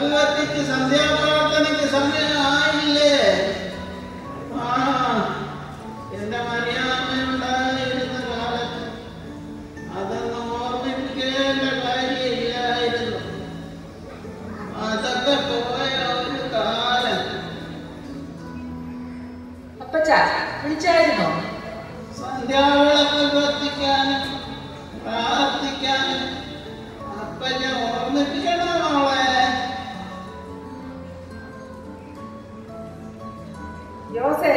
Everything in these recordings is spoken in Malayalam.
കത്തിച്ച് സന്ധ്യാപ്രാർത്ഥനയ്ക്ക് സമയമായില്ലേ ആ എന്റെ മര്യാദയുണ്ടായിരുന്ന കാലത്ത് അതൊന്നും ഓർമ്മിപ്പിക്കേണ്ട കാര്യമില്ലായിരുന്നു അതൊക്കെ പോയ ഒരു കാലം അപ്പച്ച വിളിച്ചായിരുന്നോ സന്ധ്യാവിളക്ക് കത്തിക്കാനും പ്രാർത്ഥിക്കാനും അപ്പനെ ഓർമ്മിപ്പിക്കണോ മോളെ ജോസേ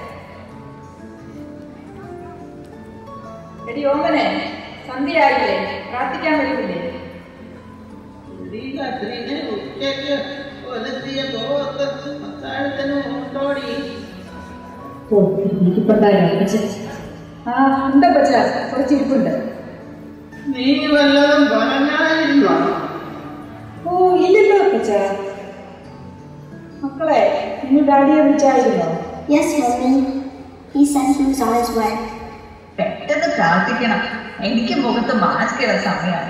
എടി ഓമനെ സന്ധ്യയായില്ലേ പ്രാർത്ഥിക്കാൻ വരുന്നില്ലേ ശ്രീകത്രിനെ ഉച്ചയ്ക്ക് കൊലത്തിയ ബോധത്ത് അത്താഴത്തിന് ഉണ്ടോടി ഓ ആ ഉണ്ട് അപ്പച്ച കുറച്ച് ഇരിപ്പുണ്ട് നീ വല്ലതും പറഞ്ഞായിരുന്നോ ഓ ഇല്ലല്ലോ അപ്പച്ച മക്കളെ നിങ്ങൾ ഡാഡിയെ വിളിച്ചായിരുന്നോ Yes, mommy. He said he was on his way. പെട്ടെന്ന് പ്രാർത്ഥിക്കണം എനിക്ക് മുഖത്ത് മാസ്ക് ഇടാൻ സമയമാണ്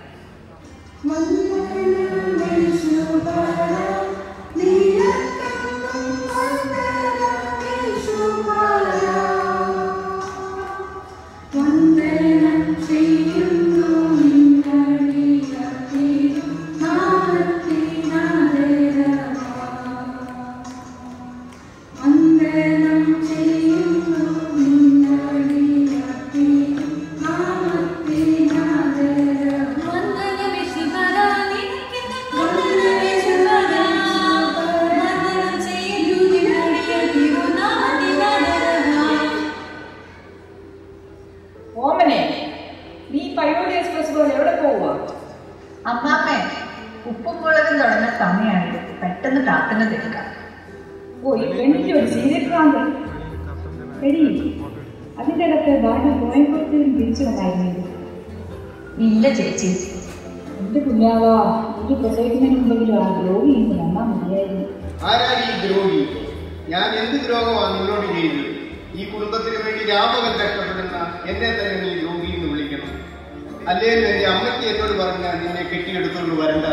ഓമനെ നീ പയ്യോടി എക്സ്പ്രസ് പോലെ എവിടെ പോവുക അമ്മാമ്മേ ഉപ്പും മുളകും തുടങ്ങുന്ന സമയമാണ് പെട്ടെന്ന് പ്രാർത്ഥന തീർക്കാം ഓ ഈ പെണ്ണിന്റെ ഒരു സീരിയസ് ഭ്രാന്ത് എടി അതിൻ്റെ ഇടയ്ക്ക് ഭാര്യ കോയമ്പത്തൂരിൽ തിരിച്ചു വന്നായിരുന്നു ഇല്ല ചേച്ചി എന്റെ കുഞ്ഞാവാ എനിക്ക് പ്രസവിക്കുന്നതിന് മുമ്പെങ്കിലും ആ രോഗി ഇന്ന് വന്നാൽ മതിയായിരുന്നു ആരാണ് ഈ ദ്രോഹി ഞാൻ എന്ത് ദ്രോഹമാണ് നിന്നോട് ചെയ്തത് ഈ കുടുംബത്തിന് വേണ്ടി രാമകൻ കഷ്ടപ്പെടുന്ന എന്നെ തന്നെ നീ ദ്രോഹി എന്ന് വിളിക്കണം അല്ലെങ്കിൽ എന്റെ അമ്മയ്ക്ക് എന്നോട് പറഞ്ഞ നിന്നെ കെട്ടിയെടുത്തോണ്ട് വരണ്ട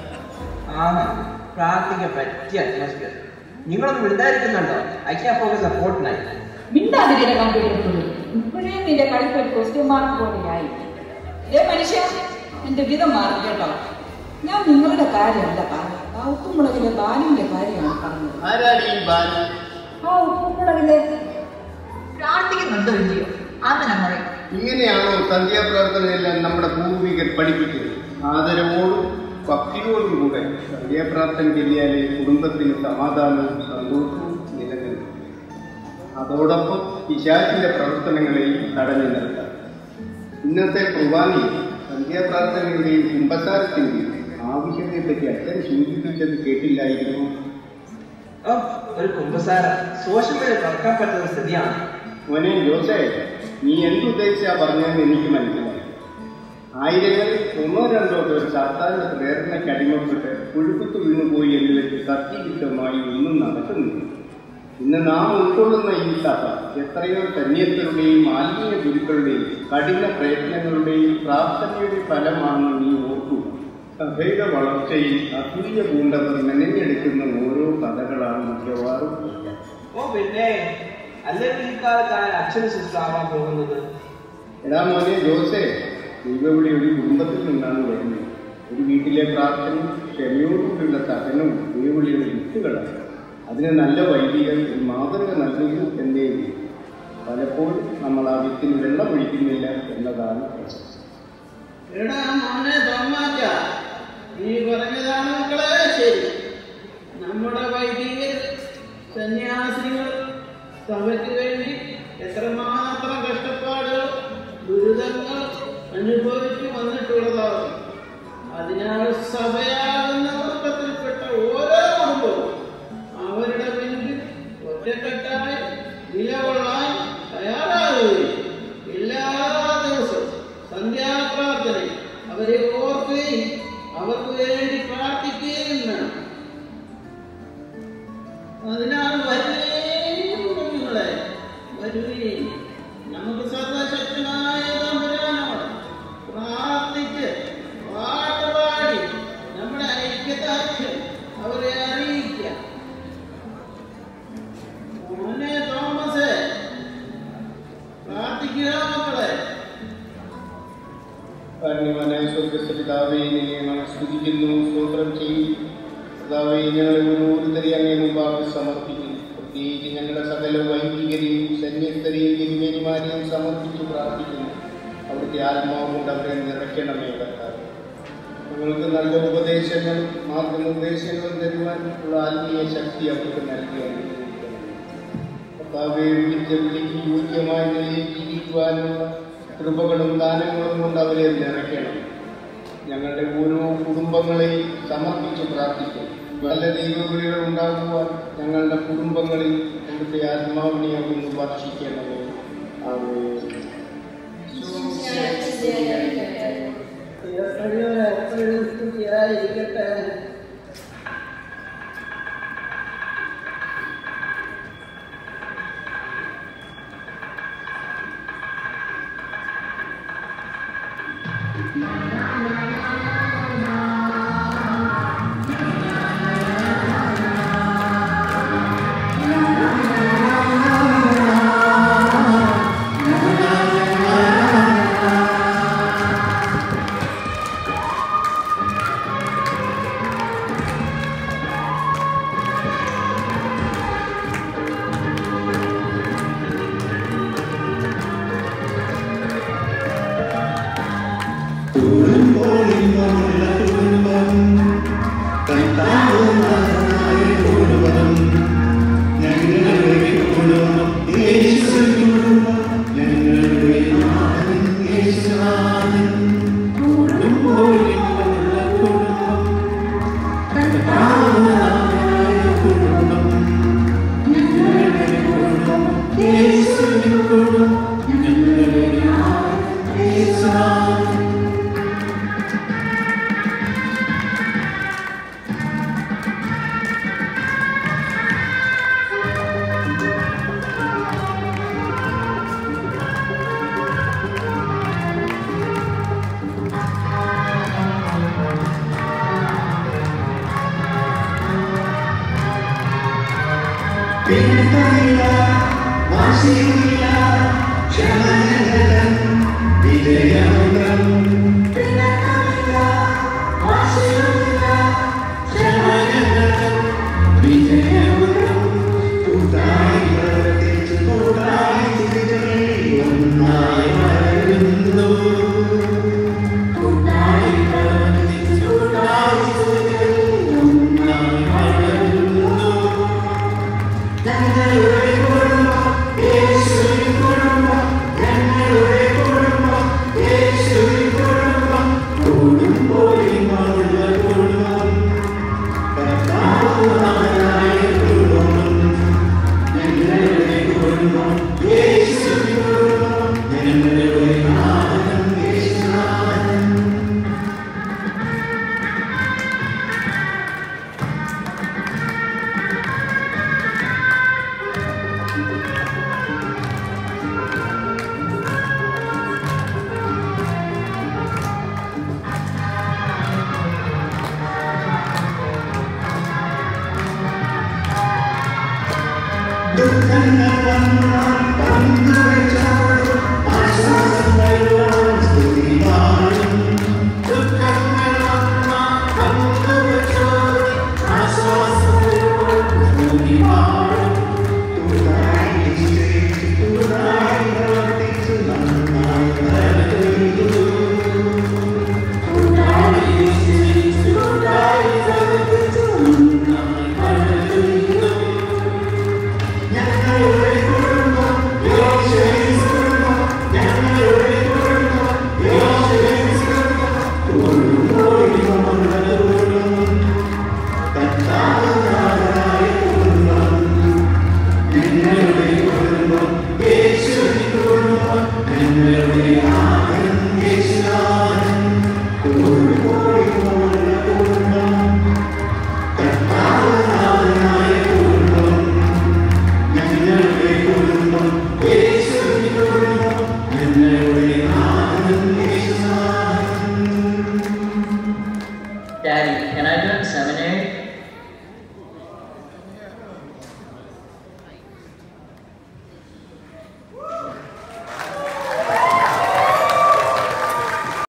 ആണ് പ്രാർത്ഥിക്കാൻ പറ്റിയ അറ്റ്മോസ്ഫിയർ നിങ്ങളൊന്നും വിടുതായിരിക്കുന്നുണ്ടോ I can focus Fortnite മിണ്ടാതിരിയുടെ കണ്ടുപിടിക്കുള്ളൂ ഇപ്പോഴേ നിന്റെ കളിക്ക് ഒരു ക്വസ്റ്റ്യൻ മാർക്ക് പോലെയായി ഏ മനുഷ്യ എന്റെ വിധം മാറും കേട്ടോ ഞാൻ നിങ്ങളുടെ കാര്യമല്ല പറഞ്ഞത് ആ ഉപ്പുമുളകിലെ ബാലുവിന്റെ കാര്യമാണ് പറഞ്ഞത് ആരാണ് ഈ ബാലു ആ ഉപ്പുമുളകിലെ പ്രാർത്ഥിക്കുന്നുണ്ടോ ഇല്ലയോ അത് നമ്മൾ ഇങ്ങനെയാണോ സന്ധ്യാപ്രാർത്ഥനയെല്ലാം നമ്മുടെ പൂർവികർ പഠിപ്പിച്ചത് ആദരവോടും ഭക്തിയോടും കൂടെ സന്ധ്യാപ്രാർത്ഥന ചെല്ലിയാലേ കുടുംബത്തിന് സമാധാനവും സന്തോഷവും നിലനിൽക്കും അതോടൊപ്പം പിശാചിന്റെ പ്രവർത്തനങ്ങളെയും തടഞ്ഞു നിർത്താം ഇന്നത്തെ കുർബാനയിൽ സന്ധ്യാപ്രാർത്ഥനയുടെയും കുംഭസാരത്തിന്റെയും ആവശ്യത്തെപ്പറ്റി അച്ഛൻ സൂചിപ്പിച്ചത് കേട്ടില്ലായിരുന്നു ഓ ഒരു കുമ്പസാര സോഷ്യൽ മീഡിയ തുറക്കാൻ പറ്റുന്ന സ്ഥിതിയാണ് മോനെ ജോസേ നീ എന്തുദ്ദേശിച്ചാ പറഞ്ഞതെന്ന് എനിക്ക് മനസ്സിലായി ആയിരങ്ങളിൽ ഒന്നോ രണ്ടോ പേർ സാധാരണ പ്രേരണയ്ക്ക് അടിമപ്പെട്ട് പുഴുക്കുത്തു വീണുപോയി എന്ന് വെച്ച് സത്യവിരുദ്ധമായി ഒന്നും നടക്കുന്നില്ല ഇന്ന് നാം ഉൾക്കൊള്ളുന്ന ഈ സഭ എത്രയോ ധന്യത്തിലുടെയും ആത്മീയ ഗുരുക്കളുടെയും കഠിന പ്രയത്നങ്ങളുടെയും പ്രാർത്ഥനയുടെ ഫലമാണെന്ന് നീ ഓർക്കുക സഭയുടെ വളർച്ചയിൽ അസൂയ പൂണ്ടവർ മെനഞ്ഞെടുക്കുന്ന ഓരോ കഥകളാണ് മിക്കവാറും കേൾക്കാൻ. ഓ പിന്നെ അല്ലെങ്കിൽ ഈ കാലത്താണ് അച്ഛന് സിസ്റ്റർ ആവാൻ പോകുന്നത് എടാ മോനെ ജോസേ ദൈവവിളി ഒരു കുടുംബത്തിൽ നിന്നാണ് വരുന്നത് ഒരു വീട്ടിലെ പ്രാർത്ഥനയും ക്ഷമയോടുകൂടിയുള്ള സഹനവും ദൈവവിളിയുടെ വിത്തുകളാണ് അതിന് നല്ല വൈദികർ ഒരു മാതൃക നൽകുന്നു എന്നേ ഉള്ളൂ. പലപ്പോഴും നമ്മൾ ആ വിത്തിന് വെള്ളം ഒഴിക്കുന്നില്ല എന്നതാണ് പ്രശ്നം എടാ മോനെ തോമാച്ച നീ പറഞ്ഞതാണ് മക്കളെ ശരി നമ്മുടെ വൈദികർ സന്യാസികൾ സഭയ്ക്ക് വേണ്ടി എത്രമാത്രം കഷ്ടപ്പാടുകൾ ദുരിതങ്ങൾ അനുഭവിച്ചു വന്നിട്ടുള്ളതാകും അതിനാൽ സഭയാകുന്ന കുടുംബത്തിൽപ്പെട്ട ഓരോ കുടുംബവും അവരുടെ മുൻപിൽ ഒറ്റക്കെട്ടായി നിലകൊള്ളാൻ തയ്യാറാകുകയും എല്ലാ ദിവസവും സന്ധ്യാപ്രാർത്ഥനയിൽ അവരെ ഓർക്കുകയും അവർക്ക് വേണ്ടി പ്രാർത്ഥിക്കുകയും വേണം അതിനാൽ വരുവേ കുഞ്ഞുങ്ങളെ വരുവേ നമുക്ക് സർവശക്തനായ തമ്പുരാനോട് പ്രാർത്ഥിച്ച് പാട്ടുപാടി നമ്മുടെ കർത്താവെ ഞങ്ങളെ ഓരോരുത്തരെയും അങ്ങേ മുമ്പാകെ സമർപ്പിക്കുന്നു പ്രത്യേകിച്ച് ഞങ്ങളുടെ സകല വൈദികരെയും സന്യസ്തരെയും തിരുമേനിമാരെയും സമർപ്പിച്ച് പ്രാർത്ഥിക്കുന്നു അവിടുത്തെ ആത്മാവ് കൊണ്ട് അവരെ നിറയ്ക്കണമേ കർത്താവ് ഞങ്ങൾക്ക് നല്ല ഉപദേശങ്ങൾ മാർഗനിർദ്ദേശങ്ങൾ തരുവാൻ ഉള്ള ആത്മീയ ശക്തി അവർക്ക് നൽകി അനുഗ്രഹിക്കണം കർത്താവെ വിളിച്ച വിളിക്ക് യോഗ്യമായ നിലയിൽ ജീവിക്കുവാനുള്ള കൃപകളും ദാനങ്ങളും കൊണ്ട് അവരെ നിറയ്ക്കണം ഞങ്ങളുടെ ഓരോ കുടുംബങ്ങളെയും സമർപ്പിച്ച് പ്രാർത്ഥിക്കും നല്ല ദൈവവിളികൾ ഉണ്ടാകുവാൻ ഞങ്ങളുടെ കുടുംബങ്ങളിൽ അവിടുത്തെ ആത്മാവിനെ അവിടുന്ന് വർഷിക്കണമേ ആമേൻ. Daddy, can I join seminary?